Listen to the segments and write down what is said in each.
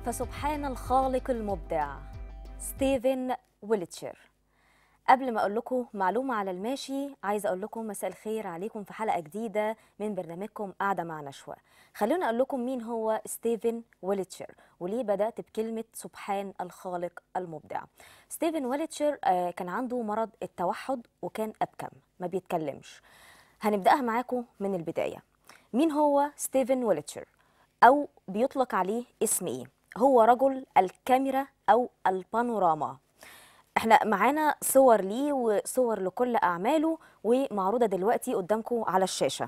فسبحان الخالق المبدع ستيفن ويلتشر قبل ما اقول لكم معلومه على الماشي عايزه اقول لكم مساء الخير عليكم في حلقه جديده من برنامجكم قاعده مع نشوى خلونا اقول لكم مين هو ستيفن ويلتشر وليه بدات بكلمه سبحان الخالق المبدع ستيفن ويلتشر آه، كان عنده مرض التوحد وكان ابكم ما بيتكلمش هنبداها معاكم من البدايه مين هو ستيفن ويلتشر او بيطلق عليه اسم ايه هو رجل الكاميرا او البانوراما احنا معانا صور ليه وصور لكل اعماله ومعروضه دلوقتي قدامكم على الشاشه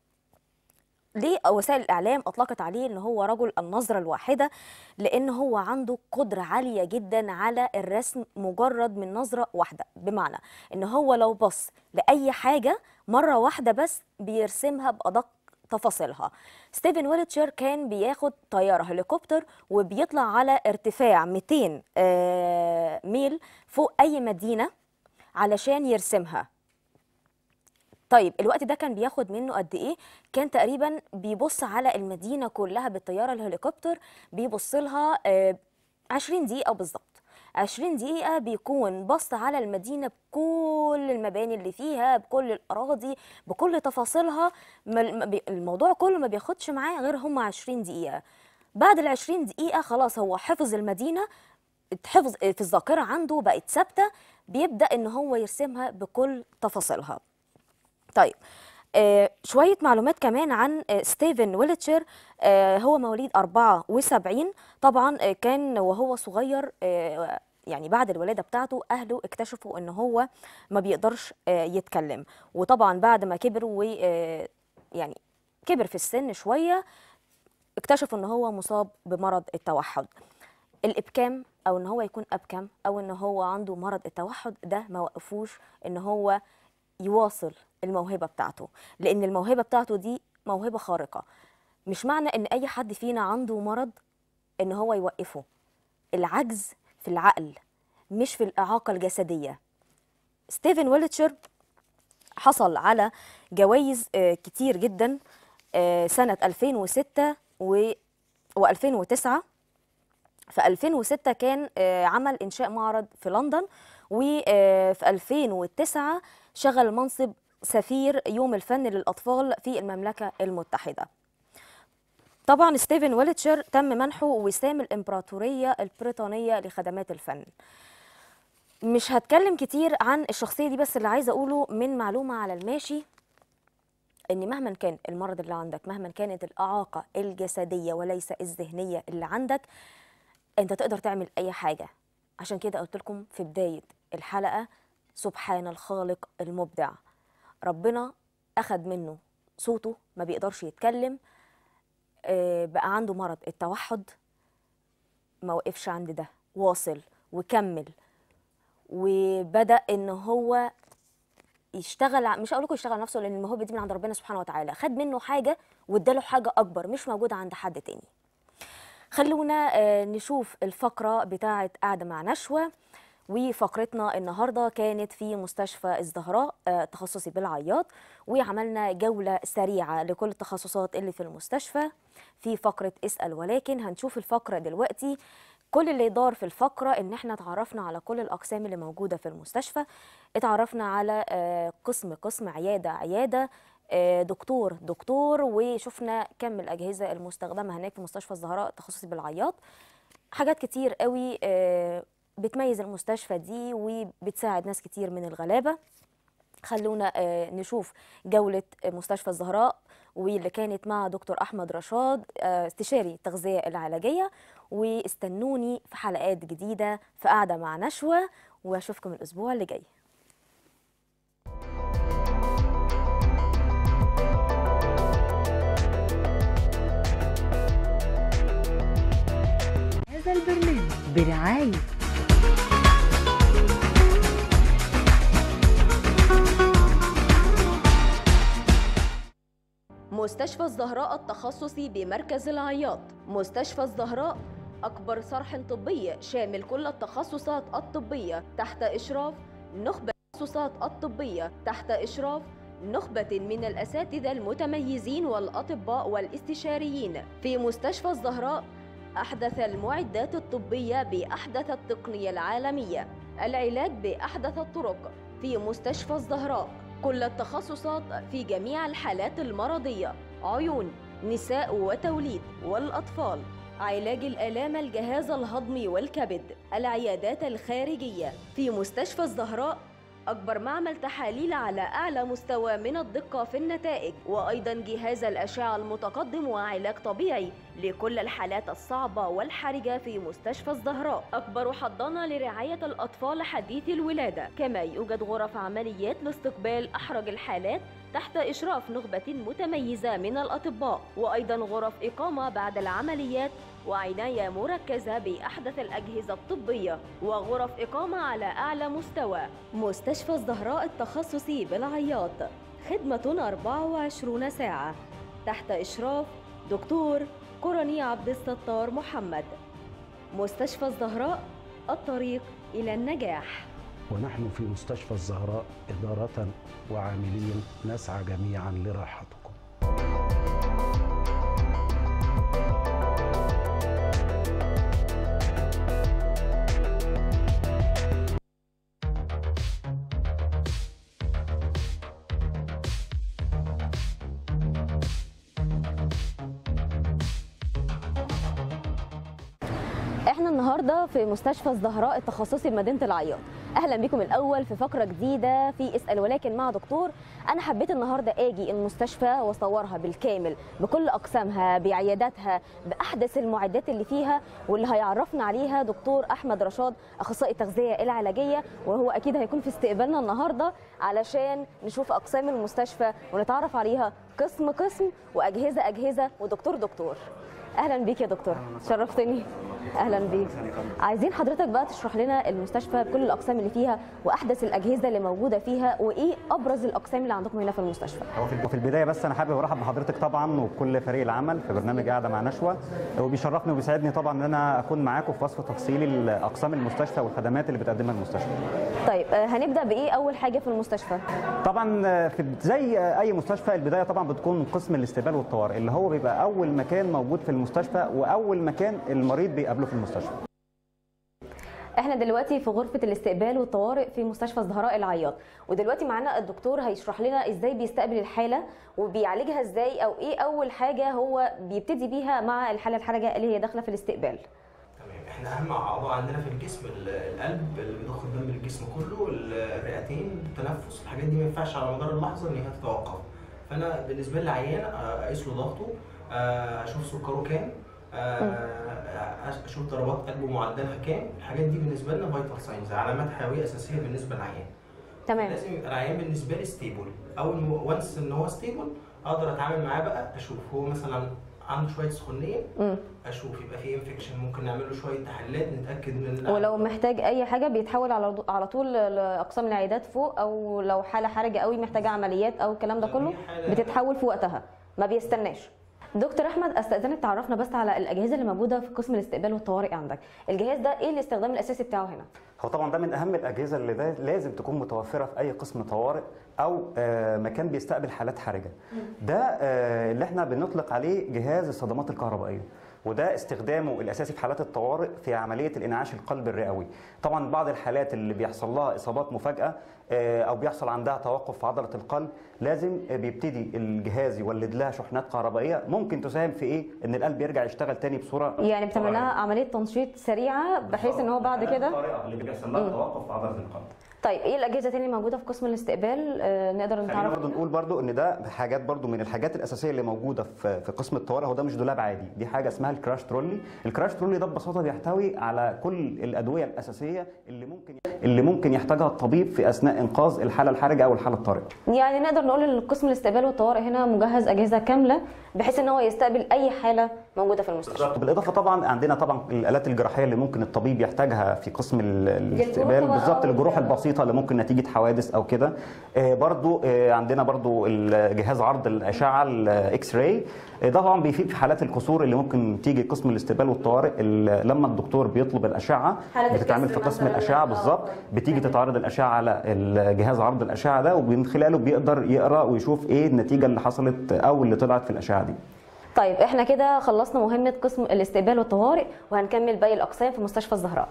ليه وسائل الاعلام اطلقت عليه ان هو رجل النظره الواحده لان هو عنده قدره عاليه جدا على الرسم مجرد من نظره واحده بمعنى ان هو لو بص لاي حاجه مره واحده بس بيرسمها بادق تفاصيلها ستيفن ويلتشر كان بياخد طياره هليكوبتر وبيطلع على ارتفاع 200 آه، ميل فوق اي مدينه علشان يرسمها طيب الوقت ده كان بياخد منه قد ايه كان تقريبا بيبص على المدينه كلها بالطياره الهليكوبتر بيبص لها آه، 20 دقيقه بالظبط 20 دقيقة بيكون بص على المدينة بكل المباني اللي فيها بكل الأراضي بكل تفاصيلها ما- ما بي- الموضوع كله ما بياخدش معاه غير هم 20 دقيقة بعد ال 20 دقيقة خلاص هو حفظ المدينة اتحفظ في الذاكرة عنده بقت ثابتة بيبدأ إن هو يرسمها بكل تفاصيلها طيب آه شوية معلومات كمان عن آه ستيفن ويلتشر آه هو مواليد 74 طبعا آه كان وهو صغير آه يعني بعد الولادة بتاعته أهله اكتشفوا إن هو ما بيقدرش آه يتكلم وطبعا بعد ما كبر و آه يعني كبر في السن شوية اكتشفوا إن هو مصاب بمرض التوحد الابكام او ان هو يكون ابكم او ان هو عنده مرض التوحد ده ما وقفوش ان هو يواصل الموهبه بتاعته لان الموهبه بتاعته دي موهبه خارقه مش معنى ان اي حد فينا عنده مرض ان هو يوقفه العجز في العقل مش في الاعاقه الجسديه ستيفن ويلتشر حصل على جوائز آه، كتير جدا آه، سنه 2006 و و2009 في 2006 كان آه، عمل إنشاء معرض في لندن وفي 2009 شغل منصب سفير يوم الفن للأطفال في المملكة المتحدة طبعا ستيفن ويلتشر تم منحه وسام الإمبراطورية البريطانية لخدمات الفن مش هتكلم كتير عن الشخصية دي بس اللي عايزة أقوله من معلومة على الماشي ان مهما كان المرض اللي عندك مهما كانت الاعاقه الجسديه وليس الذهنيه اللي عندك انت تقدر تعمل اي حاجه عشان كده قلت لكم في بدايه الحلقه سبحان الخالق المبدع ربنا اخد منه صوته ما بيقدرش يتكلم آه، بقى عنده مرض التوحد ما وقفش عند ده واصل وكمل وبدا ان هو يشتغل ع- مش هقول لكم يشتغل على نفسه لان الموهبه دي من عند ربنا سبحانه وتعالى خد منه حاجه واداله حاجه اكبر مش موجوده عند حد تاني خلونا آه، نشوف الفقرة بتاعة قاعدة مع نشوة وفقرتنا النهاردة كانت في مستشفى الزهراء آه، تخصصي بالعياط وعملنا جولة سريعة لكل التخصصات اللي في المستشفى في فقرة اسأل ولكن هنشوف الفقرة دلوقتي كل اللي يدار في الفقرة ان احنا اتعرفنا على كل الاقسام اللي موجودة في المستشفى اتعرفنا على آه، قسم قسم عيادة عيادة آه، دكتور دكتور وشفنا كم الأجهزة المستخدمة هناك في مستشفى الزهراء تخصصي بالعياط حاجات كتير قوي آه، بتميز المستشفى دي وبتساعد ناس كتير من الغلابة خلونا آه، نشوف جولة مستشفى الزهراء واللي كانت مع دكتور أحمد رشاد آه، استشاري التغذية العلاجية واستنوني في حلقات جديدة في قاعدة مع نشوة وأشوفكم الأسبوع اللي جاي هذا البرنامج برعاية مستشفى الزهراء التخصصي بمركز العياط مستشفى الزهراء أكبر صرح طبي شامل كل التخصصات الطبية تحت إشراف نخبة التخصصات الطبية تحت إشراف نخبة من الأساتذة المتميزين والأطباء والاستشاريين في مستشفى الزهراء أحدث المعدات الطبية بأحدث التقنية العالمية العلاج بأحدث الطرق في مستشفى الزهراء كل التخصصات في جميع الحالات المرضية عيون نساء وتوليد والأطفال علاج الآلام الجهاز الهضمي والكبد العيادات الخارجية في مستشفى الزهراء أكبر معمل تحاليل على أعلى مستوى من الدقة في النتائج وأيضا جهاز الأشعة المتقدم وعلاج طبيعي لكل الحالات الصعبة والحرجة في مستشفى الزهراء أكبر حضانة لرعاية الأطفال حديث الولادة كما يوجد غرف عمليات لاستقبال أحرج الحالات تحت إشراف نخبة متميزة من الأطباء وأيضا غرف إقامة بعد العمليات وعناية مركزة بأحدث الأجهزة الطبية وغرف إقامة على أعلى مستوى مستشفى الزهراء التخصصي بالعياط خدمة 24 ساعة تحت إشراف دكتور قرني عبد الستار محمد مستشفى الزهراء الطريق إلى النجاح ونحن في مستشفى الزهراء إدارة وعاملين نسعى جميعا لراحتكم احنا النهارده في مستشفى الزهراء التخصصي بمدينه العياط اهلا بكم الاول في فقره جديده في اسال ولكن مع دكتور انا حبيت النهارده اجي المستشفى واصورها بالكامل بكل اقسامها بعياداتها باحدث المعدات اللي فيها واللي هيعرفنا عليها دكتور احمد رشاد اخصائي التغذيه العلاجيه وهو اكيد هيكون في استقبالنا النهارده علشان نشوف اقسام المستشفى ونتعرف عليها قسم قسم واجهزه اجهزه ودكتور دكتور اهلا بيك يا دكتور شرفتني اهلا بيك عايزين حضرتك بقى تشرح لنا المستشفى بكل الاقسام اللي فيها واحدث الاجهزه اللي موجوده فيها وايه ابرز الاقسام اللي عندكم هنا في المستشفى هو في في البدايه بس انا حابب ارحب بحضرتك طبعا وبكل فريق العمل في برنامج قاعده مع نشوه وبيشرفني وبيسعدني طبعا ان انا اكون معاكم في وصف تفصيلي لاقسام المستشفى والخدمات اللي بتقدمها المستشفى. طيب آه، هنبدا بايه اول حاجه في المستشفى طبعا آه، في زي آه، اي مستشفى البدايه طبعا بتكون قسم الاستقبال والطوارئ اللي هو بيبقى اول مكان موجود في المستشفى واول مكان المريض بيقابله في المستشفى. احنا دلوقتي في غرفه الاستقبال والطوارئ في مستشفى الزهراء العياط ودلوقتي معانا الدكتور هيشرح لنا ازاي بيستقبل الحاله وبيعالجها ازاي او ايه اول حاجه هو بيبتدي بيها مع الحاله الحرجه اللي هي داخله في الاستقبال تمام احنا اهم اعضاء عندنا في الجسم ال- القلب اللي بيضخ الدم للجسم كله ال- الرئتين التنفس الحاجات دي ما ينفعش على مدار اللحظه ان هي تتوقف فانا بالنسبه لي عيان آه، اقيس له ضغطه آه، اشوف سكره كام آه، اشوف ضربات قلبه معدلها كام الحاجات دي بالنسبه لنا فيتال ساينز علامات حيويه اساسيه بالنسبه للعيان تمام لازم يبقى العيان بالنسبه لي ستيبل اول وانس ان هو ستيبل اقدر اتعامل معاه بقى اشوف هو مثلا عنده شويه سخونيه مم. اشوف يبقى في انفكشن ممكن نعمل له شويه تحليلات نتاكد من ولو محتاج اي حاجه بيتحول على على طول لاقسام العيادات فوق او لو حاله حرجه قوي محتاجه عمليات او الكلام ده لو كله هي حالة- بتتحول في وقتها ما بيستناش دكتور احمد استاذنك تعرفنا بس على الاجهزه اللي موجوده في قسم الاستقبال والطوارئ عندك الجهاز ده ايه الاستخدام الاساسي بتاعه هنا هو طبعا ده من اهم الاجهزه اللي ده لازم تكون متوفره في اي قسم طوارئ او آه، مكان بيستقبل حالات حرجه ده آه، اللي احنا بنطلق عليه جهاز الصدمات الكهربائيه وده استخدامه الاساسي في حالات الطوارئ في عمليه الانعاش القلب الرئوي طبعا بعض الحالات اللي بيحصل لها اصابات مفاجاه آه، او بيحصل عندها توقف في عضله القلب لازم آه، بيبتدي الجهاز يولد لها شحنات كهربائيه ممكن تساهم في ايه ان القلب يرجع يشتغل تاني بصوره يعني بتعمل لها عمليه تنشيط سريعه بحيث ان هو بعد كده الطريقه اللي بيحصل لها توقف في عضله القلب طيب ايه الاجهزه تاني موجوده في قسم الاستقبال آه نقدر خلينا نتعرف برضه نقول برضه ان ده حاجات برضه من الحاجات الاساسيه اللي موجوده في في قسم الطوارئ هو ده مش دولاب عادي دي حاجه اسمها الكراش ترولي الكراش ترولي ده ببساطه بيحتوي على كل الادويه الاساسيه اللي ممكن اللي ممكن يحتاجها الطبيب في اثناء انقاذ الحاله الحرجه او الحاله الطارئه يعني نقدر نقول ان قسم الاستقبال والطوارئ هنا مجهز اجهزه كامله بحيث ان هو يستقبل اي حاله موجوده في المستشفى بالاضافه طبعا عندنا طبعا الالات الجراحيه اللي ممكن الطبيب يحتاجها في قسم ال- الاستقبال بقى بالظبط أو الجروح ال- البسيطه اللي ممكن نتيجه حوادث او كده آه، برضو آه، عندنا برضو ال- جهاز عرض الاشعه الاكس راي آه، ده طبعا بيفيد في حالات الكسور اللي ممكن تيجي قسم الاستقبال والطوارئ ال- لما الدكتور بيطلب الاشعه حالة بتتعمل في الكسر قسم مثلاً، الاشعه أو- بالظبط بتيجي تتعرض الاشعه على الجهاز عرض الاشعه ده ومن خلاله بيقدر يقرا ويشوف ايه النتيجه اللي حصلت او اللي طلعت في الاشعه دي طيب احنا كده خلصنا مهمه قسم الاستقبال والطوارئ وهنكمل باقي الاقسام في مستشفى الزهراء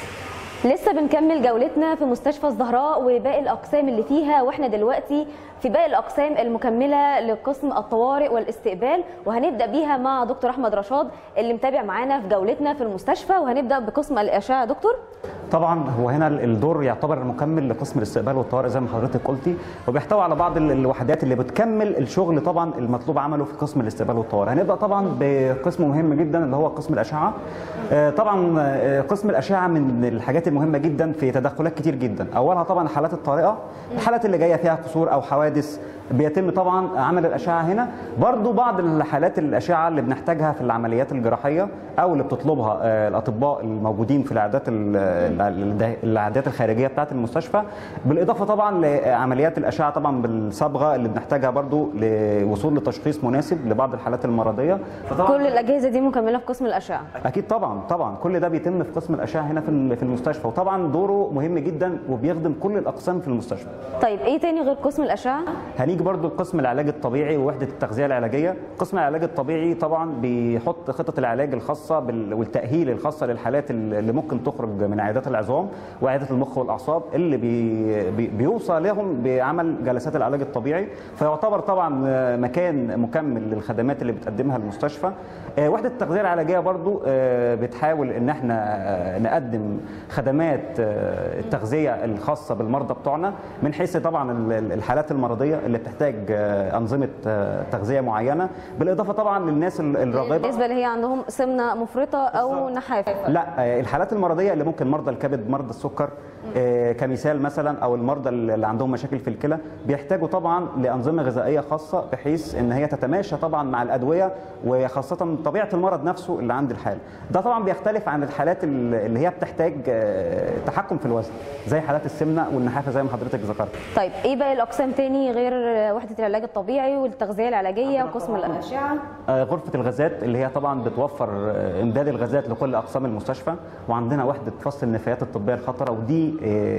لسه بنكمل جولتنا في مستشفى الزهراء وباقي الاقسام اللي فيها واحنا دلوقتي في باقي الاقسام المكمله لقسم الطوارئ والاستقبال وهنبدا بيها مع دكتور احمد رشاد اللي متابع معانا في جولتنا في المستشفى وهنبدا بقسم الاشعه دكتور طبعا هو هنا الدور يعتبر مكمل لقسم الاستقبال والطوارئ زي ما حضرتك قلتي وبيحتوي على بعض ال- الوحدات اللي بتكمل الشغل طبعا المطلوب عمله في قسم الاستقبال والطوارئ هنبدا طبعا بقسم مهم جدا اللي هو قسم الاشعه آه، طبعا آه، قسم الاشعه من الحاجات المهمه جدا في تدخلات كتير جدا اولها طبعا الحالات الطارئه الحالات اللي جايه فيها كسور او حوادث بيتم طبعا عمل الاشعه هنا برضو بعض الحالات الاشعه اللي بنحتاجها في العمليات الجراحيه او اللي بتطلبها آه، الاطباء الموجودين في العيادات ال- ال- العيادات الخارجيه بتاعه المستشفى بالاضافه طبعا لعمليات الاشعه طبعا بالصبغه اللي بنحتاجها برضو لوصول لتشخيص مناسب لبعض الحالات المرضيه فطبعا كل الاجهزه دي مكمله في قسم الاشعه اكيد طبعا طبعا كل ده بيتم في قسم الاشعه هنا في ال- في المستشفى وطبعا دوره مهم جدا وبيخدم كل الاقسام في المستشفى طيب ايه تاني غير قسم الاشعه هنيجي برضو لقسم العلاج الطبيعي ووحده التغذيه العلاجيه قسم العلاج الطبيعي طبعا بيحط خطه العلاج الخاصه بال- والتاهيل الخاصه للحالات اللي ممكن تخرج من عيادات العظام وعيادات المخ والاعصاب اللي بي بي بيوصى لهم بعمل جلسات العلاج الطبيعي فيعتبر طبعا آه، مكان مكمل للخدمات اللي بتقدمها المستشفى آه، وحده التغذيه العلاجيه برضو آه، بتحاول ان احنا آه، نقدم خدمات آه، التغذيه الخاصه بالمرضى بتوعنا من حيث طبعا ال- ال- الحالات المرضيه اللي بتحتاج آه، انظمه آه، تغذيه معينه بالاضافه طبعا للناس ال- الراغبه بالنسبه اللي هي عندهم سمنه مفرطه او نحافه لا آه، الحالات المرضيه اللي ممكن مرضى الكبد مرضى السكر آه، كمثال مثلا او المرضى اللي عندهم مشاكل في الكلى بيحتاجوا طبعا لانظمه غذائيه خاصه بحيث ان هي تتماشى طبعا مع الادويه وخاصه طبيعه المرض نفسه اللي عند الحاله ده طبعا بيختلف عن الحالات ال- اللي هي بتحتاج آه، تحكم في الوزن زي حالات السمنه والنحافه زي ما حضرتك ذكرت طيب ايه باقي الاقسام تاني غير وحده العلاج الطبيعي والتغذيه العلاجيه وقسم الاشعه آه، غرفة الغازات اللي هي طبعا بتوفر آه، إمداد الغازات لكل أقسام المستشفى وعندنا وحدة فصل النفايات الطبية الخطرة ودي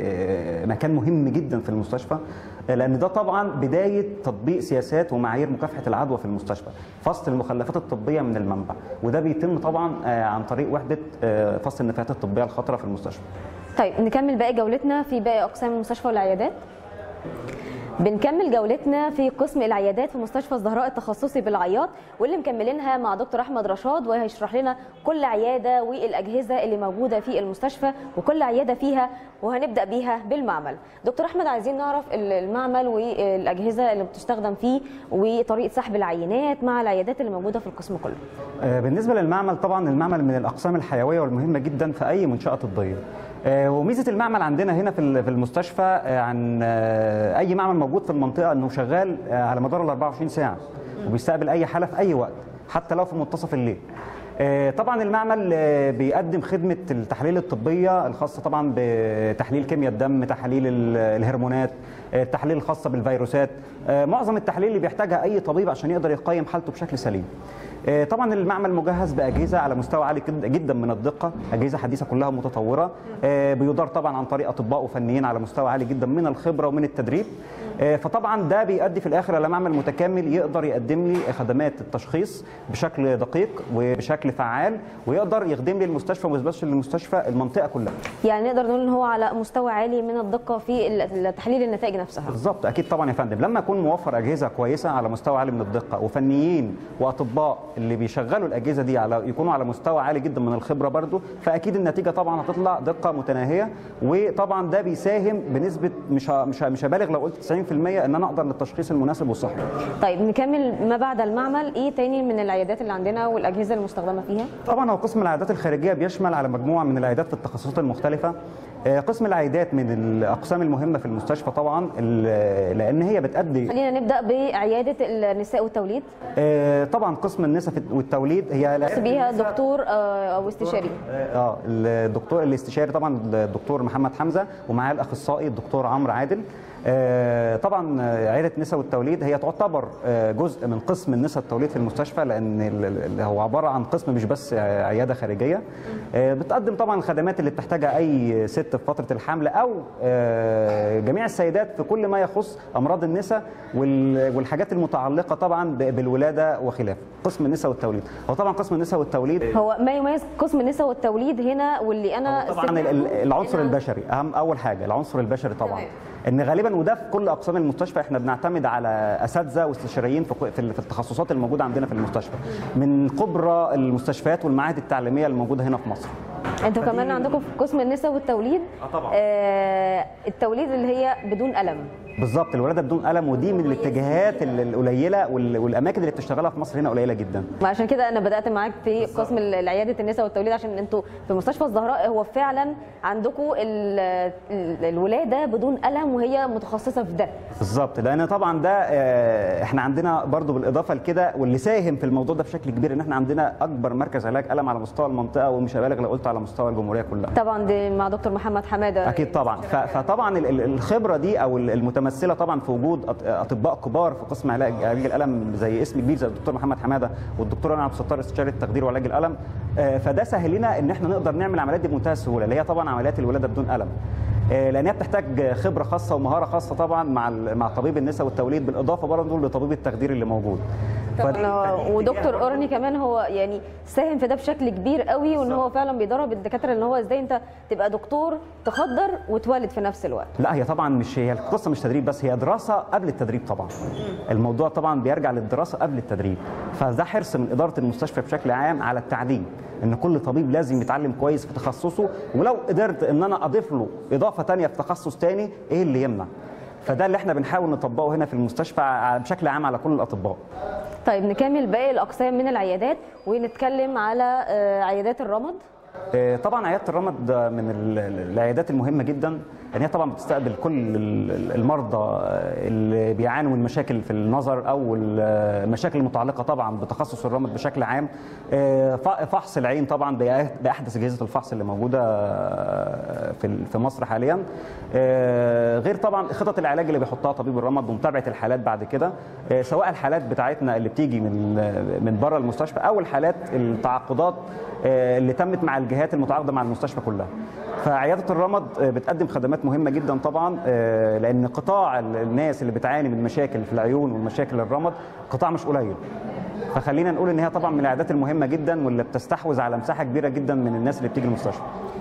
آه، مكان مهم جدا في المستشفى آه، لأن ده طبعا بداية تطبيق سياسات ومعايير مكافحة العدوى في المستشفى فصل المخلفات الطبية من المنبع وده بيتم طبعا آه، عن طريق وحدة آه، فصل النفايات الطبية الخطرة في المستشفى طيب نكمل باقي جولتنا في باقي اقسام المستشفى والعيادات بنكمل جولتنا في قسم العيادات في مستشفى الزهراء التخصصي بالعياط واللي مكملينها مع دكتور احمد رشاد وهيشرح لنا كل عياده والاجهزه اللي موجوده في المستشفى وكل عياده فيها وهنبدا بيها بالمعمل دكتور احمد عايزين نعرف ال- المعمل والاجهزه اللي بتستخدم فيه وطريقه سحب العينات مع العيادات اللي موجوده في القسم كله آه، بالنسبه للمعمل طبعا المعمل من الاقسام الحيويه والمهمه جدا في اي منشاه طبيه آه، وميزه المعمل عندنا هنا في ال- في المستشفى آه، عن آه، اي معمل موجود في المنطقه انه شغال آه، على مدار ال 24 ساعه وبيستقبل اي حاله في اي وقت حتى لو في منتصف الليل آه، طبعا المعمل آه، بيقدم خدمه التحاليل الطبيه الخاصه طبعا بتحليل كيمياء الدم تحاليل ال- الهرمونات آه، التحاليل الخاصه بالفيروسات آه، معظم التحاليل اللي بيحتاجها اي طبيب عشان يقدر يقيم حالته بشكل سليم آه، طبعا المعمل مجهز باجهزه على مستوى عالي جد- جدا من الدقه اجهزه حديثه كلها متطوره آه، بيدار طبعا عن طريق اطباء وفنيين على مستوى عالي جدا من الخبره ومن التدريب آه، فطبعا ده بيؤدي في الاخر الى معمل متكامل يقدر يقدم لي خدمات التشخيص بشكل دقيق وبشكل فعال ويقدر يخدم لي المستشفى وما يثبتش للمستشفى المنطقه كلها يعني نقدر نقول ان هو على مستوى عالي من الدقه في ال- تحليل النتائج نفسها بالظبط اكيد طبعا يا فندم لما يكون موفر اجهزه كويسه على مستوى عالي من الدقه وفنيين واطباء اللي بيشغلوا الاجهزه دي على يكونوا على مستوى عالي جدا من الخبره برضو فاكيد النتيجه طبعا هتطلع دقه متناهيه وطبعا ده بيساهم بنسبه مش ه- مش ه- مش هبالغ لو قلت 90% ان انا اقدر للتشخيص المناسب والصحي طيب نكمل ما بعد المعمل ايه تاني من العيادات اللي عندنا والاجهزه المستخدمه فيها طبعا هو قسم العيادات الخارجيه بيشمل على مجموعه من العيادات في التخصصات المختلفه آه، قسم العيادات من الاقسام المهمه في المستشفى طبعا ال- لان هي بتادي خلينا نبدا بعياده النساء والتوليد آه، طبعا قسم النساء في- والتوليد هي خاص بيها دكتور آه، او استشاري اه الدكتور الاستشاري طبعا الدكتور محمد حمزه ومعاه الاخصائي الدكتور عمرو عادل آه، طبعا آه، عياده النساء والتوليد هي تعتبر آه، جزء من قسم النساء والتوليد في المستشفى لان ال- ال- ال- هو عباره عن قسم مش بس آه، عياده خارجيه آه، بتقدم طبعا الخدمات اللي بتحتاجها اي ست في فتره الحمل او آه، جميع السيدات في كل ما يخص امراض النساء وال- والحاجات المتعلقه طبعا ب- بالولاده وخلافه قسم النساء والتوليد هو طبعا قسم النساء والتوليد هو ما يميز قسم النساء والتوليد هنا واللي انا طبعا ال- سمعته ال- العنصر إنها- البشري اهم اول حاجه العنصر البشري طبعا تمام. ان غالبا وده في كل اقسام المستشفى احنا بنعتمد على اساتذه واستشاريين في ك- في ال- في التخصصات الموجوده عندنا في المستشفى من كبرى المستشفيات والمعاهد التعليميه الموجوده هنا في مصر انتوا فدي- كمان عندكم في قسم النساء والتوليد آه طبعاً. آه التوليد اللي هي بدون الم بالظبط الولاده بدون الم ودي من الاتجاهات ال- القليله وال- والاماكن اللي بتشتغلها في مصر هنا قليله جدا وعشان كده انا بدات معاك في قسم ال- عياده النساء والتوليد عشان انتوا في مستشفى الزهراء هو فعلا عندكم ال- ال- الولاده بدون الم وهي متخصصه في ده بالظبط لان طبعا ده آه، احنا عندنا برضو بالاضافه لكده واللي ساهم في الموضوع ده بشكل كبير ان احنا عندنا اكبر مركز علاج الم على مستوى المنطقه ومش هبالغ لو قلت على مستوى الجمهوريه كلها طبعا دي مع دكتور محمد حماده اكيد طبعا ف- فطبعا ال- ال- الخبره دي او ال- المتمثله طبعا في وجود أط- اطباء كبار في قسم علاج علاج الالم زي اسم كبير زي الدكتور محمد حماده والدكتور انا عبد الستار استشاري التخدير وعلاج الالم آه، فده سهل لنا ان احنا نقدر نعمل العمليات دي بمنتهى السهوله اللي هي طبعا عمليات الولاده بدون الم آه، لان هي بتحتاج خبره خاصه ومهاره خاصه طبعا مع ال- مع طبيب النساء والتوليد بالاضافه برضه لطبيب التخدير اللي موجود فدي- طبعا فدي ودكتور اتجاه برضه. اورني كمان هو يعني ساهم في ده بشكل كبير قوي وان هو فعلا بيدرب الدكاتره ان هو ازاي انت تبقى دكتور تخدر وتولد في نفس الوقت لا هي طبعا مش هي القصه مش تدريب بس هي دراسه قبل التدريب طبعا الموضوع طبعا بيرجع للدراسه قبل التدريب فده حرص من اداره المستشفى بشكل عام على التعليم ان كل طبيب لازم يتعلم كويس في تخصصه ولو قدرت ان انا اضيف له اضافه تانية في تخصص تاني ايه اللي يمنع فده اللي احنا بنحاول نطبقه هنا في المستشفى ع- بشكل عام على كل الاطباء طيب نكمل باقي الاقسام من العيادات ونتكلم على آه، عيادات الرمد آه، طبعا عياده الرمد ده من ال- ال- العيادات المهمه جدا لان هي طبعا بتستقبل كل ال- ال- المرضى آه، اللي بيعانوا من مشاكل في النظر او ال- المشاكل المتعلقه طبعا بتخصص الرمد بشكل عام آه، ف- فحص العين طبعا بأ- باحدث اجهزه الفحص اللي موجوده آه، في ال- في مصر حاليا آه، غير طبعا خطط العلاج اللي بيحطها طبيب الرمد ومتابعه الحالات بعد كده آه، سواء الحالات بتاعتنا اللي بتيجي من من بره المستشفى او الحالات التعاقدات آه، اللي تمت مع الجهات المتعاقده مع المستشفى كلها فعياده الرمد آه، بتقدم خدمات مهمه جدا طبعا آه، لان قطاع ال- الناس اللي بتعاني من مشاكل في العيون ومشاكل الرمد قطاع مش قليل فخلينا نقول ان هي طبعا من العيادات المهمه جدا واللي بتستحوذ على مساحه كبيره جدا من الناس اللي بتيجي المستشفى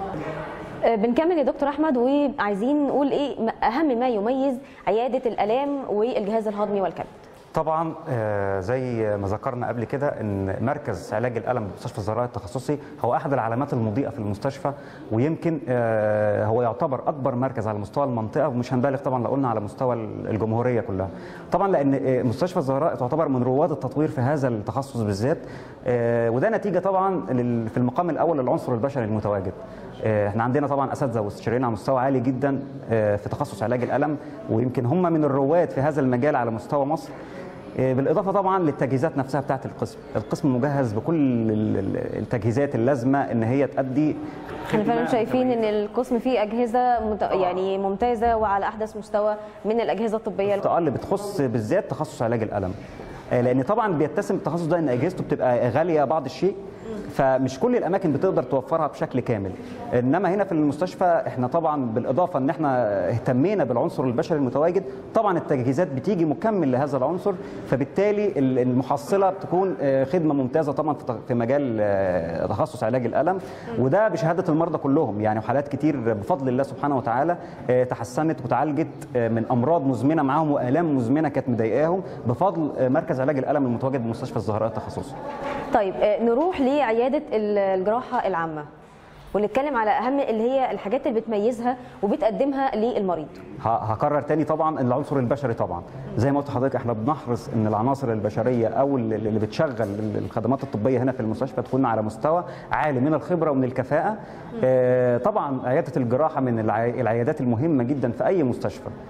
آه، بنكمل يا دكتور احمد وعايزين نقول ايه م- اهم ما يميز عياده الالام والجهاز الهضمي والكبد طبعا آه، زي ما ذكرنا قبل كده ان مركز علاج الالم بمستشفى الزراعي التخصصي هو احد العلامات المضيئه في المستشفى ويمكن آه، هو يعتبر اكبر مركز على مستوى المنطقه ومش هنبالغ طبعا لو قلنا على مستوى الجمهوريه كلها طبعا لان آه، مستشفى الزهراء تعتبر من رواد التطوير في هذا التخصص بالذات آه، وده نتيجه طبعا لل- في المقام الاول للعنصر البشري المتواجد آه، احنا عندنا طبعا اساتذه واستشاريين على مستوى عالي جدا آه، في تخصص علاج الالم ويمكن هم من الرواد في هذا المجال على مستوى مصر آه، بالاضافه طبعا للتجهيزات نفسها بتاعه القسم القسم مجهز بكل ال- ال- التجهيزات اللازمه ان هي تؤدي احنا فعلا شايفين ان القسم فيه اجهزه مت... يعني ممتازه وعلى احدث مستوى من الاجهزه الطبيه الطاقه اللي بتخص بالذات تخصص علاج الالم آه، لان طبعا بيتسم التخصص ده ان اجهزته بتبقى غاليه بعض الشيء فمش كل الاماكن بتقدر توفرها بشكل كامل انما هنا في المستشفى احنا طبعا بالاضافه ان احنا اهتمينا بالعنصر البشري المتواجد طبعا التجهيزات بتيجي مكمل لهذا العنصر فبالتالي ال- المحصله بتكون آه، خدمه ممتازه طبعا في ت- في مجال آه، تخصص علاج الالم وده بشهاده المرضى كلهم يعني وحالات كتير بفضل الله سبحانه وتعالى آه، تحسنت وتعالجت آه، من امراض مزمنه معاهم والام مزمنه كانت مضايقاهم بفضل آه، مركز علاج الالم المتواجد بمستشفى الزهراء التخصصي طيب آه، نروح لعياده ال- الجراحه العامه ونتكلم على اهم اللي هي الحاجات اللي بتميزها وبتقدمها للمريض ه- هكرر تاني طبعا العنصر البشري طبعا زي ما قلت لحضرتك احنا بنحرص ان العناصر البشريه او اللي اللي بتشغل ال- الخدمات الطبيه هنا في المستشفى تكون على مستوى عالي من الخبره ومن الكفاءه آه، طبعا عياده الجراحه من الع- العيادات المهمه جدا في اي مستشفى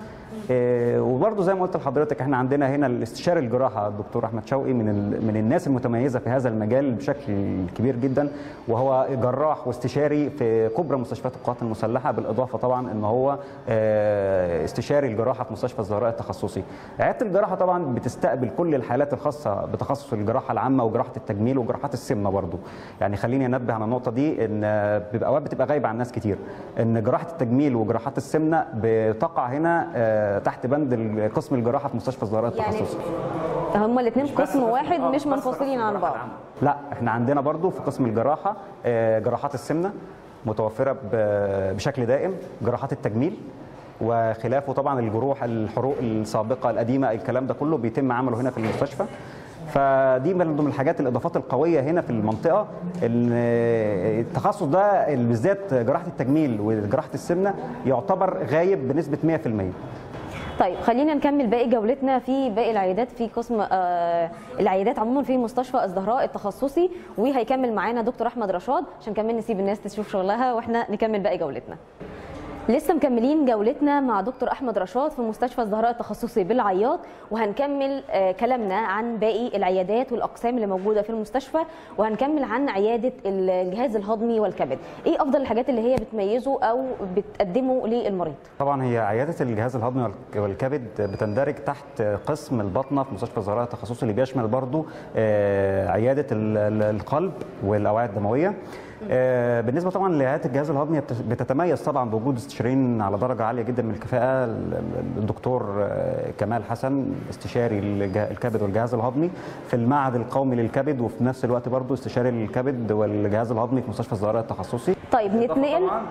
آه، وبرضه زي ما قلت لحضرتك احنا عندنا هنا الاستشاري الجراحه الدكتور احمد شوقي من ال- من الناس المتميزه في هذا المجال بشكل كبير جدا وهو جراح واستشاري في كبرى مستشفيات القوات المسلحه بالاضافه طبعا ان هو آه، استشاري الجراحه في مستشفى الزهراء التخصصي. عياده الجراحه طبعا بتستقبل كل الحالات الخاصه بتخصص الجراحه العامه وجراحه التجميل وجراحات السمنه برضه. يعني خليني انبه على النقطه دي ان آه، بيبقى اوقات بتبقى غايبه عن ناس كتير ان جراحه التجميل وجراحات السمنه بتقع هنا آه، تحت بند ال- قسم الجراحه في مستشفى الزهراء يعني التخصصي. هما الاثنين بس قسم بس- واحد آه، مش بس منفصلين عن بعض لا احنا عندنا برضو في قسم الجراحه آه، جراحات السمنه متوفره ب- بشكل دائم جراحات التجميل وخلافه طبعا الجروح الحروق السابقه القديمه الكلام ده كله بيتم عمله هنا في المستشفى فدي من ضمن الحاجات الاضافات القويه هنا في المنطقه ان التخصص ده بالذات جراحه التجميل وجراحه السمنه يعتبر غايب بنسبه 100% طيب خلينا نكمل باقي جولتنا في باقي العيادات في قسم آه العيادات عموما في مستشفى الزهراء التخصصي وهيكمل معانا دكتور احمد رشاد عشان كمان نسيب الناس تشوف شغلها واحنا نكمل باقي جولتنا لسه مكملين جولتنا مع دكتور احمد رشاد في مستشفى الزهراء التخصصي بالعياط وهنكمل آه، كلامنا عن باقي العيادات والاقسام اللي موجوده في المستشفى وهنكمل عن عياده الجهاز الهضمي والكبد ايه افضل الحاجات اللي هي بتميزه او بتقدمه للمريض طبعا هي عياده الجهاز الهضمي والك- والكبد بتندرج تحت قسم البطنه في مستشفى الزهراء التخصصي اللي بيشمل برضو آه، عياده ال- ال- القلب والاوعيه الدمويه آه، بالنسبه طبعا لعياده الجهاز الهضمي بت- بتتميز طبعا بوجود استشاريين على درجه عاليه جدا من الكفاءه ال- ال- الدكتور آه، كمال حسن استشاري الجه- الكبد والجهاز الهضمي في المعهد القومي للكبد وفي نفس الوقت برضو استشاري الكبد والجهاز الهضمي في مستشفى الزهراء التخصصي طيب نتنقل طبعاً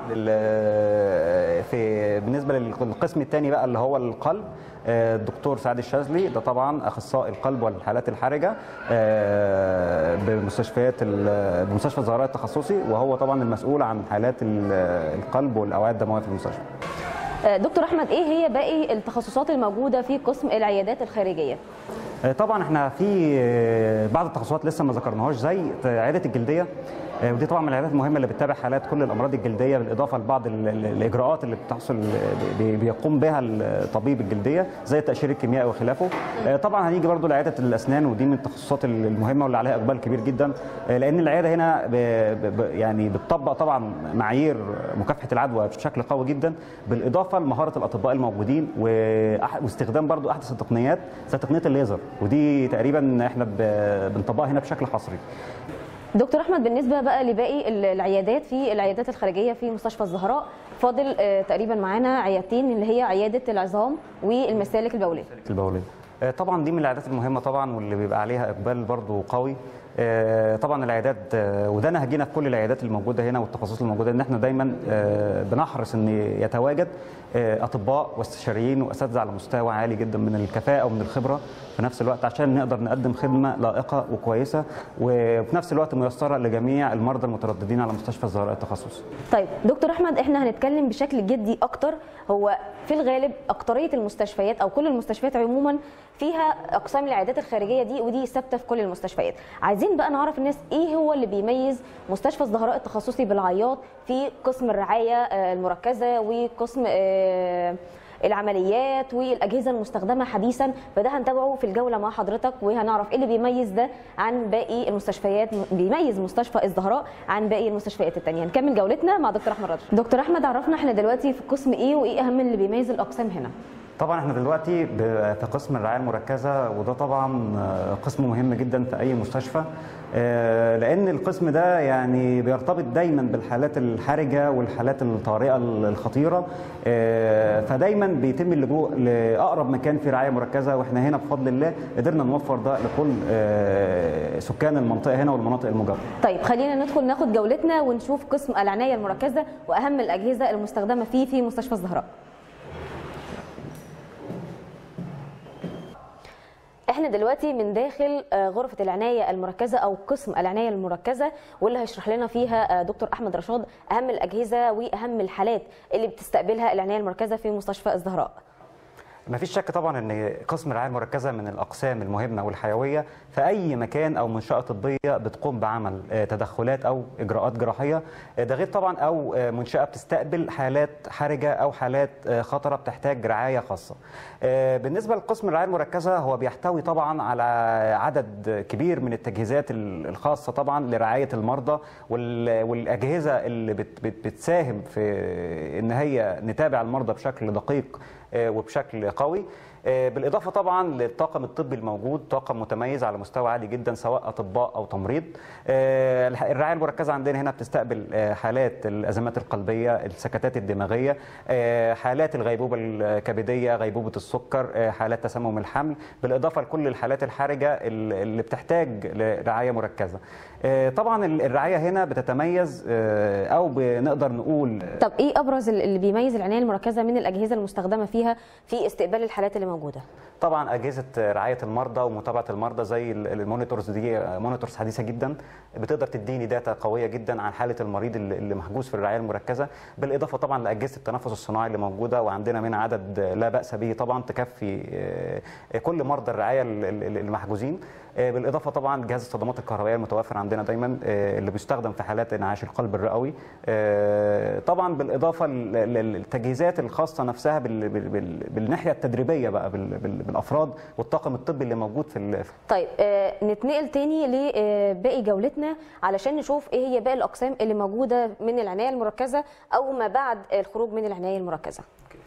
لل- في بالنسبه للقسم الثاني بقى اللي هو القلب آه، الدكتور سعد الشاذلي ده طبعا اخصائي القلب والحالات الحرجه آه، بمستشفيات ال- بمستشفى الزهراء التخصصي وهو طبعا المسؤول عن حالات ال- القلب والاوعيه الدمويه في المستشفى آه، دكتور احمد ايه هي باقي التخصصات الموجوده في قسم العيادات الخارجيه آه، طبعا احنا في آه، بعض التخصصات لسه ما ذكرناهاش زي عياده الجلديه آه، ودي طبعا من العيادات المهمه اللي بتتابع حالات كل الامراض الجلديه بالاضافه لبعض ال- ال- الاجراءات اللي بتحصل بي- بيقوم بها الطبيب الجلديه زي التاشير الكيميائي وخلافه آه، طبعا هنيجي برضو لعياده الاسنان ودي من التخصصات المهمه واللي عليها اقبال كبير جدا آه، لان العياده هنا ب ب ب- يعني بتطبق طبعا معايير مكافحه العدوى بشكل قوي جدا بالاضافه لمهاره الاطباء الموجودين وأح- واستخدام برضو احدث التقنيات زي تقنيه الليزر ودي تقريبا احنا ب- بنطبقها هنا بشكل حصري دكتور احمد بالنسبه بقى لباقي ال- العيادات في العيادات الخارجيه في مستشفى الزهراء فاضل آه، تقريبا معانا عيادتين اللي هي عياده العظام والمسالك البوليه البوليه آه، طبعا دي من العيادات المهمه طبعا واللي بيبقى عليها اقبال برضو قوي آه، طبعا العيادات آه، وده نهجنا في كل العيادات الموجوده هنا والتخصصات الموجوده ان احنا دايما آه، بنحرص ان يتواجد آه، اطباء واستشاريين واساتذه على مستوى عالي جدا من الكفاءه ومن الخبره في نفس الوقت عشان نقدر نقدم خدمه لائقه وكويسه وفي نفس الوقت ميسره لجميع المرضى المترددين على مستشفى الزهراء التخصصي طيب دكتور احمد احنا هنتكلم بشكل جدي اكتر هو في الغالب اكتريه المستشفيات او كل المستشفيات عموما فيها اقسام العيادات الخارجيه دي ودي ثابته في كل المستشفيات عايزين بقى نعرف الناس ايه هو اللي بيميز مستشفى الزهراء التخصصي بالعياط في قسم الرعايه آه، المركزه وقسم آه، العمليات والاجهزه المستخدمه حديثا فده هنتابعه في الجوله مع حضرتك وهنعرف ايه اللي بيميز ده عن باقي المستشفيات بيميز مستشفى الزهراء عن باقي المستشفيات الثانيه نكمل جولتنا مع دكتور احمد رجب دكتور احمد عرفنا احنا دلوقتي في قسم ايه وايه اهم اللي بيميز الاقسام هنا طبعا احنا دلوقتي ب- في قسم الرعايه المركزه وده طبعا آه، قسم مهم جدا في اي مستشفى آه، لان القسم ده يعني بيرتبط دايما بالحالات الحرجه والحالات الطارئه الخطيره آه، فدايما بيتم اللجوء لاقرب مكان في رعايه مركزه واحنا هنا بفضل الله قدرنا نوفر ده لكل آه، سكان المنطقه هنا والمناطق المجاوره طيب خلينا ندخل ناخد جولتنا ونشوف قسم العنايه المركزه واهم الاجهزه المستخدمه فيه في مستشفى الزهراء احنا دلوقتي من داخل آه، غرفه العنايه المركزه او قسم العنايه المركزه واللي هيشرح لنا فيها آه، دكتور احمد رشاد اهم الاجهزه واهم الحالات اللي بتستقبلها العنايه المركزه في مستشفى الزهراء ما فيش شك طبعا ان قسم الرعايه المركزه من الاقسام المهمه والحيويه في اي مكان او منشاه طبيه بتقوم بعمل آه، تدخلات او اجراءات جراحيه آه، ده غير طبعا او آه، منشاه بتستقبل حالات حرجه او حالات آه، خطره بتحتاج رعايه خاصه. آه، بالنسبه لقسم الرعايه المركزه هو بيحتوي طبعا على عدد كبير من التجهيزات ال- الخاصه طبعا لرعايه المرضى وال- والاجهزه اللي بت- بت- بتساهم في ان هي نتابع المرضى بشكل دقيق آه، وبشكل قوي آه، بالاضافه طبعا للطاقم الطبي الموجود طاقم متميز على مستوى عالي جدا سواء اطباء او تمريض آه، الح- الرعايه المركزه عندنا هنا بتستقبل آه، حالات الازمات القلبيه السكتات الدماغيه آه، حالات الغيبوبه الكبديه غيبوبه السكر آه، حالات تسمم الحمل بالاضافه لكل الحالات الحرجه ال- اللي بتحتاج لرعايه مركزه آه، طبعا ال- الرعايه هنا بتتميز آه، او بنقدر نقول طب ايه ابرز ال- اللي بيميز العنايه المركزه من الاجهزه المستخدمه فيها في استقبال الحالات اللي موجوده طبعا اجهزه رعايه المرضى ومتابعه المرضى زي ال- المونيتورز دي مونيتورز حديثه جدا بتقدر تديني داتا قويه جدا عن حاله المريض اللي اللي محجوز في الرعايه المركزه بالاضافه طبعا لاجهزه التنفس الصناعي اللي موجوده وعندنا منها عدد لا باس به طبعا تكفي آه، كل مرضى الرعايه ال- ال- المحجوزين آه، بالاضافه طبعا جهاز الصدمات الكهربائيه المتوفر عندنا دايما آه، اللي بيستخدم في حالات انعاش القلب الرئوي آه، طبعا بالاضافه لل- لل- للتجهيزات الخاصه نفسها بال- بال- بال- بالناحيه التدريبيه بقى بال- بال- بالافراد والطاقم الطبي اللي موجود في ال- طيب آه نتنقل تاني لباقي جولتنا علشان نشوف ايه هي باقي الاقسام اللي موجوده من العنايه المركزه او ما بعد الخروج من العنايه المركزه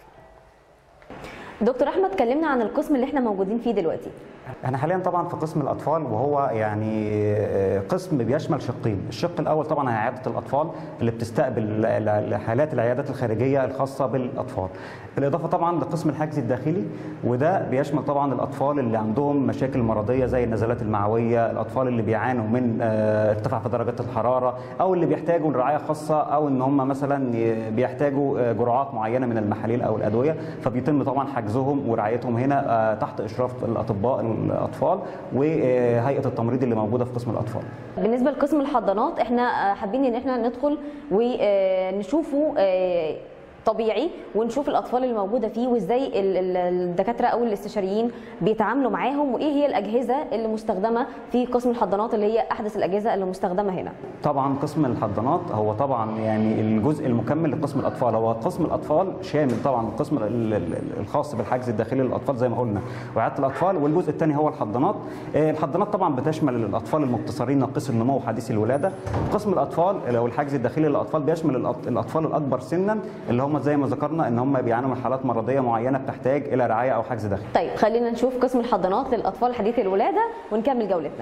دكتور احمد كلمنا عن القسم اللي احنا موجودين فيه دلوقتي احنا حاليا طبعا في قسم الاطفال وهو يعني آه، قسم بيشمل شقين الشق الاول طبعا هي عياده الاطفال اللي بتستقبل ل- ل- لحالات العيادات الخارجيه الخاصه بالاطفال بالاضافه طبعا لقسم الحجز الداخلي وده بيشمل طبعا الاطفال اللي عندهم مشاكل مرضيه زي النزلات المعويه الاطفال اللي بيعانوا من آه، ارتفاع في درجات الحراره او اللي بيحتاجوا رعايه خاصه او ان هم مثلا ي- بيحتاجوا آه، جرعات معينه من المحاليل او الادويه فبيتم طبعا حجزهم ورعايتهم هنا آه، تحت اشراف الاطباء الاطفال وهيئه التمريض اللي موجوده في قسم الاطفال بالنسبه لقسم الحضانات احنا آه، حابين ان احنا ندخل ونشوفه طبيعي ونشوف الاطفال اللي موجوده فيه وازاي ال- ال- الدكاتره او الاستشاريين بيتعاملوا معاهم وايه هي الاجهزه اللي مستخدمه في قسم الحضانات اللي هي احدث الاجهزه اللي مستخدمه هنا طبعا قسم الحضانات هو طبعا يعني الجزء المكمل لقسم الاطفال هو قسم الاطفال شامل طبعا القسم ال- ال- الخاص بالحجز الداخلي للاطفال زي ما قلنا وعياده الاطفال والجزء الثاني هو الحضانات آه، الحضانات طبعا بتشمل الاطفال المبتصرين ناقصي النمو وحديثي الولاده قسم الاطفال او الحجز الداخلي للاطفال بيشمل الأط- الاطفال الاكبر سنا اللي هم زي ما ذكرنا ان هم بيعانوا من حالات مرضيه معينه بتحتاج الى رعايه او حجز داخلي طيب خلينا نشوف قسم الحضانات للاطفال حديثي الولاده ونكمل جولتنا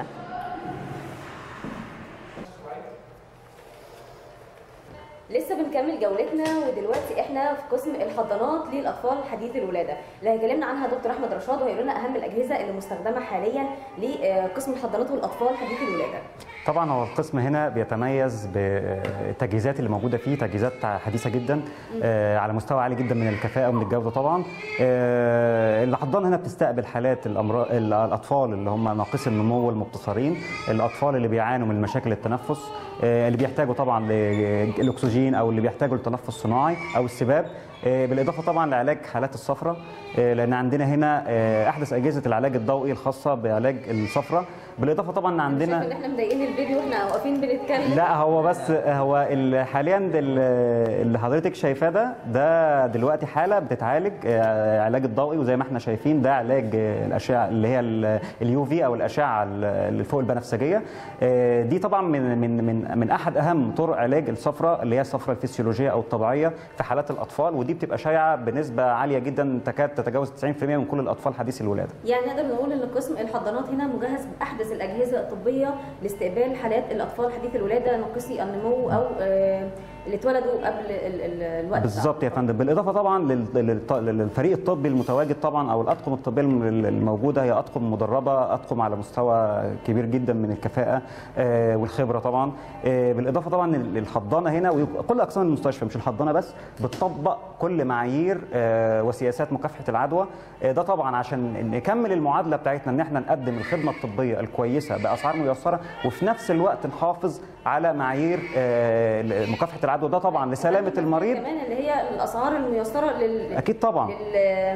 لسه بنكمل جولتنا ودلوقتي احنا في قسم الحضانات للاطفال حديث الولاده اللي هيكلمنا عنها دكتور احمد رشاد وهيقول لنا اهم الاجهزه اللي مستخدمه حاليا لقسم الحضانات والاطفال حديث الولاده طبعا هو القسم هنا بيتميز بالتجهيزات اللي موجوده فيه تجهيزات حديثه جدا آه، على مستوى عالي جدا من الكفاءه ومن الجوده طبعا آه، الحضانه هنا بتستقبل حالات الامراض الاطفال اللي هم ناقصي النمو والمبتصرين الاطفال اللي بيعانوا من مشاكل التنفس آه، اللي بيحتاجوا طبعا للاكسجين او اللي بيحتاجوا للتنفس الصناعي او السباب آه، بالاضافه طبعا لعلاج حالات الصفرة آه، لان عندنا هنا آه، احدث اجهزه العلاج الضوئي الخاصه بعلاج الصفرة بالاضافه طبعا ان عندنا شايف ان احنا مضايقين الفيديو واحنا واقفين بنتكلم لا هو بس هو ال- حاليا ده ال- اللي حضرتك شايفاه ده ده دلوقتي حاله بتتعالج آه، علاج الضوئي وزي ما احنا شايفين ده علاج آه، الاشعه اللي هي اليو في او الاشعه ال- اللي فوق البنفسجيه آه، دي طبعا من من من من احد اهم طرق علاج الصفرة اللي هي الصفرة الفسيولوجيه او الطبيعيه في حالات الاطفال ودي بتبقى شائعه بنسبه عاليه جدا تكاد تتجاوز 90% من كل الاطفال حديثي الولاده يعني نقدر نقول ان قسم الحضانات هنا مجهز باحدث الاجهزه الطبيه لاستقبال حالات الاطفال حديث الولاده ناقصي النمو او آه، اللي اتولدوا قبل ال- ال- الوقت بالظبط يا فندم بالاضافه طبعا لل- للط- للفريق الطبي المتواجد طبعا او الاطقم الطبيه الم- الموجوده هي اطقم مدربه اطقم على مستوى كبير جدا من الكفاءه آه، والخبره طبعا آه، بالاضافه طبعا للحضانه هنا وكل اقسام المستشفى مش الحضانه بس بتطبق كل معايير آه، وسياسات مكافحه العدوى آه، ده طبعا عشان نكمل المعادله بتاعتنا ان احنا نقدم الخدمه الطبيه الكويسه باسعار ميسره وفي نفس الوقت نحافظ على معايير آه، مكافحه العدوى ده طبعا لسلامه المريض كمان اللي هي الاسعار الميسره لل اكيد طبعا لل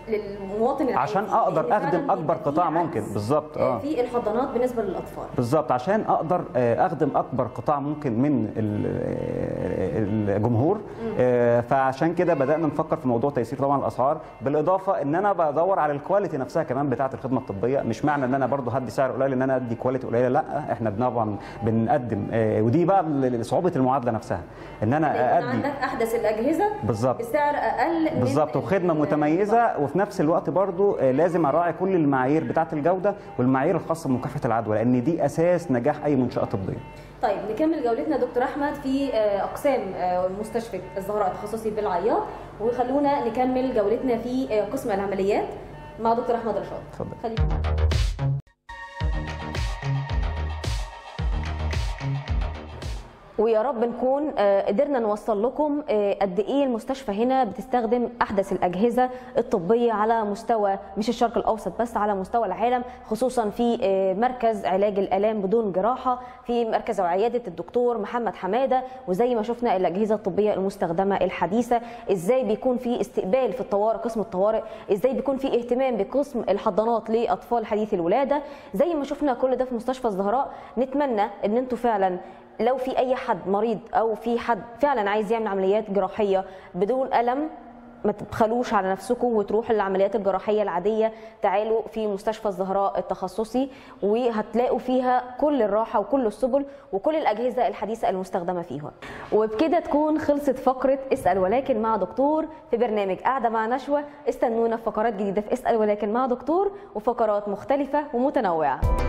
للمواطن العادي عشان لأن اقدر فعلاً اخدم بيبقى اكبر في قطاع عجز، ممكن بالظبط آه، اه في الحضانات بالنسبه للاطفال بالظبط عشان اقدر آه، اخدم اكبر قطاع ممكن من ال- آه، الجمهور آه، فعشان كده بدانا نفكر في موضوع تيسير طبعا الاسعار بالاضافه ان انا بدور على الكواليتي نفسها كمان بتاعه الخدمه الطبيه مش معنى ان انا برضو هدي سعر قليل ان انا ادي كواليتي قليله لا احنا طبعا بنقدم آه، ودي بقى صعوبه المعادله نفسها ان انا يكون ادي عندك احدث الاجهزه بالظبط بسعر اقل من بالظبط وخدمه متميزه وفي نفس الوقت برضو آه، لازم اراعي كل المعايير بتاعه الجوده والمعايير الخاصه بمكافحه العدوى لان دي اساس نجاح اي منشاه طبيه طيب نكمل جولتنا دكتور احمد في آه، اقسام آه، مستشفى الزهراء التخصصي بالعياط وخلونا نكمل جولتنا في آه، قسم العمليات مع دكتور احمد رشاد اتفضل خليكم ويا رب نكون آه، قدرنا نوصل لكم آه، قد ايه المستشفى هنا بتستخدم احدث الاجهزه الطبيه على مستوى مش الشرق الاوسط بس على مستوى العالم خصوصا في آه، مركز علاج الالام بدون جراحه في مركز او عياده الدكتور محمد حماده وزي ما شفنا الاجهزه الطبيه المستخدمه الحديثه ازاي بيكون في استقبال في الطوارئ قسم الطوارئ ازاي بيكون في اهتمام بقسم الحضانات لاطفال حديث الولاده زي ما شفنا كل ده في مستشفى الزهراء نتمنى ان انتم فعلا لو في اي حد مريض او في حد فعلا عايز يعمل عمليات جراحيه بدون الم ما تبخلوش على نفسكم وتروحوا للعمليات الجراحيه العاديه تعالوا في مستشفى الزهراء التخصصي وهتلاقوا فيها كل الراحه وكل السبل وكل الاجهزه الحديثه المستخدمه فيها وبكده تكون خلصت فقره اسال ولكن مع دكتور في برنامج قاعده مع نشوه استنونا في فقرات جديده في اسال ولكن مع دكتور وفقرات مختلفه ومتنوعه